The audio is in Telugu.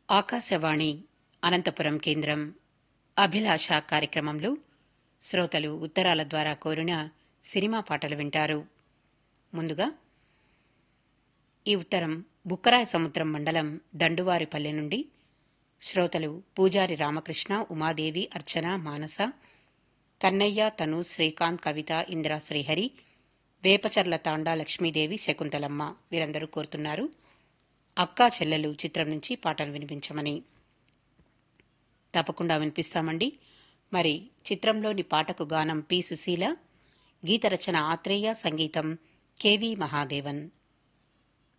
ఆకాశవాణి అనంతపురం కేంద్రం అభిలాష కార్యక్రమంలో శ్రోతలు ఉత్తరాల ద్వారా కోరిన సినిమా పాటలు వింటారు ముందుగా ఈ ఉత్తరం బుక్కరాయ సముద్రం మండలం దండువారిపల్లె నుండి శ్రోతలు పూజారి రామకృష్ణ ఉమాదేవి అర్చన మానస కన్నయ్య తను శ్రీకాంత్ కవిత ఇందిరా శ్రీహరి వేపచర్ల తాండా లక్ష్మీదేవి శకుంతలమ్మ వీరందరూ కోరుతున్నారు అక్కా చెల్లెలు చిత్రం నుంచి పాటలు వినిపించమని తప్పకుండా వినిపిస్తామండి మరి చిత్రంలోని పాటకు గానం పి సుశీల గీత రచన ఆత్రేయ సంగీతం కెవి మహాదేవన్